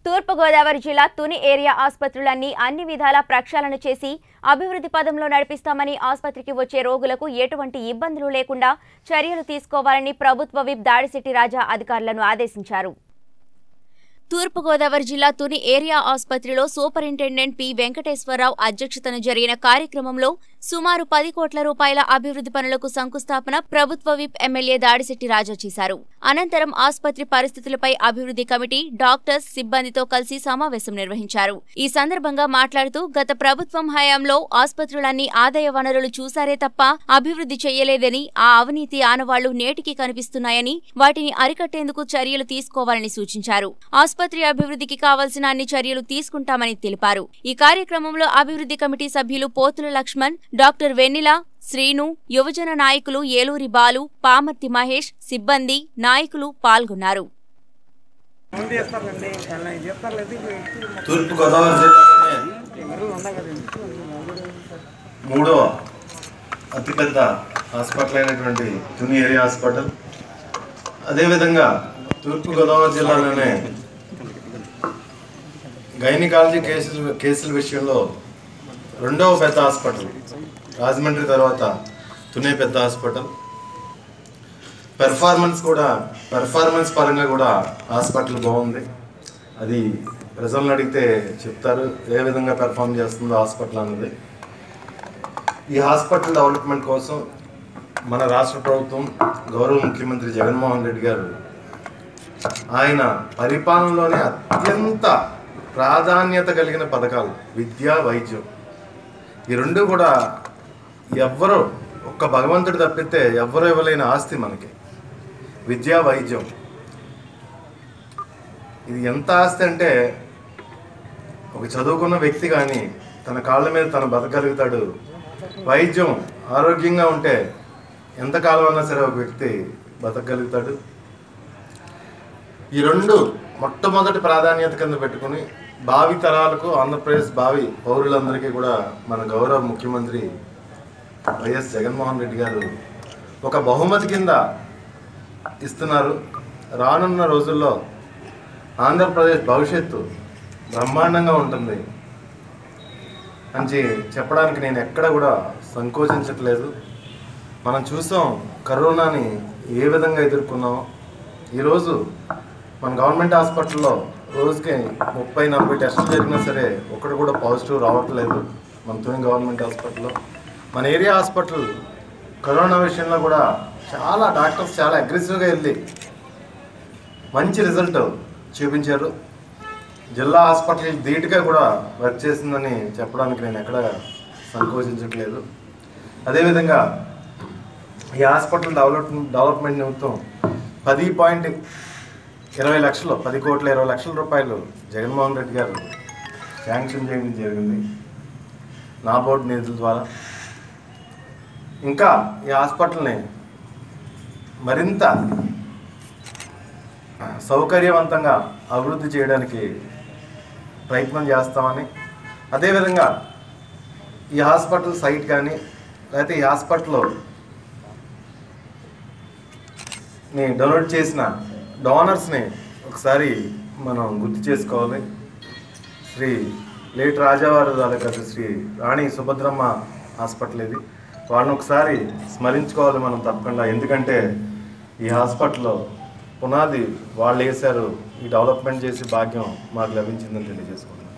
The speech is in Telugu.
తూర్పుగోదావరి జిల్లా తుని ఏరియా ఆసుపత్రులన్నీ అన్ని విధాలా ప్రక్షాళన చేసి అభివృద్ధి పదంలో నడిపిస్తామని ఆసుపత్రికి వచ్చే రోగులకు ఎటువంటి ఇబ్బందులు లేకుండా చర్యలు తీసుకోవాలని ప్రభుత్వ విప్ దాడిశెట్టి రాజా అధికారులను ఆదేశించారు తూర్పుగోదావరి జిల్లా తుని ఏరియా ఆసుపత్రిలో సూపరింటెండెంట్ పి వెంకటేశ్వరరావు అధ్యక్షతన జరిగిన కార్యక్రమంలో సుమారు పది కోట్ల రూపాయల అభివృద్ధి పనులకు శంకుస్థాపన ప్రభుత్వ విప్ ఎమ్మెల్యే దాడిశెట్టి రాజా చేశారు అనంతరం ఆసుపత్రి పరిస్థితులపై అభివృద్ధి కమిటీ డాక్టర్స్ సిబ్బందితో కలిసి సమావేశం నిర్వహించారు ఈ సందర్భంగా మాట్లాడుతూ గత ప్రభుత్వం హయాంలో ఆసుపత్రులన్నీ ఆదాయ వనరులు చూశారే తప్ప అభివృద్ధి చేయలేదని ఆ అవినీతి ఆనవాళ్లు నేటికి కనిపిస్తున్నాయని వాటిని అరికట్టేందుకు చర్యలు తీసుకోవాలని సూచించారు ఆసుపత్రి అభివృద్ధికి కావాల్సిన అన్ని చర్యలు తీసుకుంటామని తెలిపారు ఈ కార్యక్రమంలో అభివృద్ధి కమిటీ సభ్యులు పోతుల లక్ష్మణ్ డాక్టర్ వెన్నెల శ్రీను యువజన నాయకులు ఏలూరి బాలు పామర్తి మహేష్ సిబ్బంది నాయకులు పాల్గొన్నారు ముందు చేస్తారులేండి చాలా ఇది చేస్తారులేదు ఇప్పుడు తూర్పుగోదావరి జిల్లాలోనే ఎవరు ఉందా కదండి మూడవ అతిపెద్ద హాస్పిటల్ అయినటువంటి తుని ఏరియా హాస్పిటల్ అదేవిధంగా తూర్పుగోదావరి జిల్లాలోనే గైనికాలజీ కేసులు కేసుల విషయంలో రెండవ పెద్ద హాస్పిటల్ రాజమండ్రి తర్వాత తునే పెద్ద హాస్పిటల్ పెర్ఫార్మెన్స్ కూడా పెర్ఫార్మెన్స్ పరంగా కూడా హాస్పిటల్ బాగుంది అది ప్రజలను అడిగితే చెప్తారు ఏ విధంగా పెర్ఫామ్ చేస్తుందో హాస్పిటల్ అన్నది ఈ హాస్పిటల్ డెవలప్మెంట్ కోసం మన రాష్ట్ర ప్రభుత్వం గౌరవ ముఖ్యమంత్రి జగన్మోహన్ రెడ్డి గారు ఆయన పరిపాలనలోనే అత్యంత ప్రాధాన్యత కలిగిన పథకాలు విద్య వైద్యం ఈ రెండు కూడా ఎవ్వరూ ఒక్క భగవంతుడు తప్పితే ఎవ్వరూ ఇవ్వలేని ఆస్తి మనకి విద్య వైద్యం ఇది ఎంత ఆస్తి అంటే ఒక చదువుకున్న వ్యక్తి కానీ తన కాళ్ళ మీద తను బతకగలుగుతాడు వైద్యం ఆరోగ్యంగా ఉంటే ఎంతకాలం అన్నా సరే ఒక వ్యక్తి బతకగలుగుతాడు ఈ రెండు మొట్టమొదటి ప్రాధాన్యత కింద పెట్టుకుని భావి తరాలకు ఆంధ్రప్రదేశ్ భావి పౌరులందరికీ కూడా మన గౌరవ ముఖ్యమంత్రి వైఎస్ జగన్మోహన్ రెడ్డి గారు ఒక బహుమతి కింద ఇస్తున్నారు రానున్న రోజుల్లో ఆంధ్రప్రదేశ్ భవిష్యత్తు బ్రహ్మాండంగా ఉంటుంది అని చె- చెప్పడానికి నేను ఎక్కడ కూడా సంకోచించట్లేదు మనం చూసాం కరోనాని ఏ విధంగా ఎదుర్కొన్నాం ఈరోజు మన గవర్నమెంట్ హాస్పిటల్లో రోజుకి ముప్పై నలభై టెస్టులు జరిగినా సరే ఒకటి కూడా పాజిటివ్ రావట్లేదు మన తుని గవర్నమెంట్ హాస్పిటల్లో మన ఏరియా హాస్పిటల్ కరోనా విషయంలో కూడా చాలా డాక్టర్స్ చాలా అగ్రెసివ్గా వెళ్ళి మంచి రిజల్ట్ చూపించారు జిల్లా హాస్పిటల్ ధీటుగా కూడా వర్క్ చేసిందని చెప్పడానికి నేను ఎక్కడ సంకోచించట్లేదు అదేవిధంగా ఈ హాస్పిటల్ డెవలప్ డెవలప్మెంట్ నిమిత్తం పది పాయింట్ ఇరవై లక్షలు పది కోట్ల ఇరవై లక్షల రూపాయలు జగన్మోహన్ రెడ్డి గారు శాంక్షన్ చేయడం జరిగింది నా బోర్డు నిధుల ద్వారా ఇంకా ఈ హాస్పిటల్ని మరింత సౌకర్యవంతంగా అభివృద్ధి చేయడానికి ప్రయత్నం చేస్తామని అదేవిధంగా ఈ హాస్పిటల్ సైట్ కానీ లేకపోతే ఈ హాస్పిటల్లో ని డొనేట్ చేసిన డోనర్స్ని ఒకసారి మనం గుర్తు చేసుకోవాలి శ్రీ లేట్ రాజావారు తాలూకా శ్రీ రాణి సుభద్రమ్మ హాస్పిటల్ ఇది వాళ్ళని ఒకసారి స్మరించుకోవాలి మనం తప్పకుండా ఎందుకంటే ఈ హాస్పిటల్లో పునాది వాళ్ళు వేశారు ఈ డెవలప్మెంట్ చేసే భాగ్యం మాకు లభించిందని తెలియజేసుకుంటున్నాను